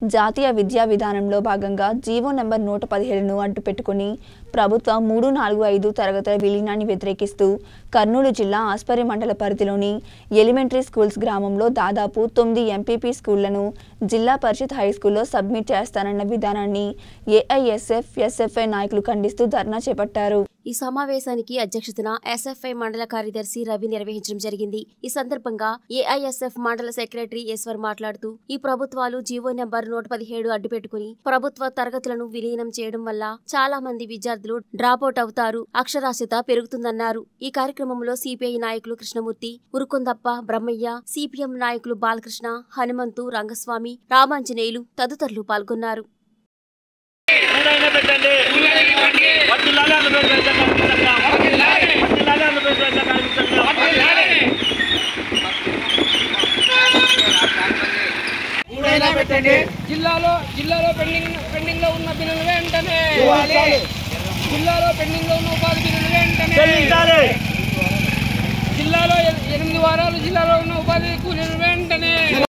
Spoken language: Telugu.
జాతీయ విద్యా విధానంలో భాగంగా జీవో నెంబర్ నూట పదిహేడును అడ్డుపెట్టుకుని ప్రభుత్వ మూడు నాలుగు ఐదు తరగతుల విలీనాన్ని వ్యతిరేకిస్తూ కర్నూలు జిల్లా ఆస్పరి మండల పరిధిలోని ఎలిమెంటరీ స్కూల్స్ గ్రామంలో దాదాపు తొమ్మిది ఎంపీపీ స్కూళ్లను జిల్లా పరిషత్ హై స్కూల్లో సబ్మిట్ చేస్తానన్న విధానాన్ని ఏఐఎస్ఎఫ్ ఎస్ఎఫ్ఐ నాయకులు ఖండిస్తూ ధర్నా చేపట్టారు ఈ సమావేశానికి అధ్యక్షతన ఎస్ఎఫ్ఐ మండల కార్యదర్శి రవి నిర్వహించడం జరిగింది ఈ సందర్భంగా ఏఐఎస్ఎఫ్ మండల సెక్రటరీ ఈశ్వర్ మాట్లాడుతూ ఈ ప్రభుత్వాలు జీవో నెంబర్ నూట పదిహేడు అడ్డుపెట్టుకుని ప్రభుత్వ తరగతులను విలీనం చేయడం వల్ల చాలా మంది విద్యార్థులు డ్రాపౌట్ అవుతారు అక్షరాస్యత పెరుగుతుందన్నారు ఈ కార్యక్రమంలో సిపిఐ నాయకులు కృష్ణమూర్తి ఉరుకొందప్ప బ్రహ్మయ్య సిపిఎం నాయకులు బాలకృష్ణ హనుమంతు రంగస్వామి రామాంజనేయులు తదితరులు పాల్గొన్నారు ఊరైనా పెట్టండి వర్ధిల్లాలి ఆంధ్రప్రదేశ్ రాష్ట్ర కార్మిక సంఘం. వర్ధిల్లాలి ఆంధ్రప్రదేశ్ రాష్ట్ర కార్మిక సంఘం. ఊరైనా పెట్టండి జిల్లాలో జిల్లాలో పెండింగ్ పెండింగ్ లో ఉన్న బిల్లులు వెంటనే జిల్లాలో పెండింగ్ లో ఉన్న ఉపాధి బిల్లులు వెంటనే చెల్లించాలి జిల్లాలో ఎ- ఎనిమిది వారాలు జిల్లాలో ఉన్న ఉపాధి కూలీలు వెంటనే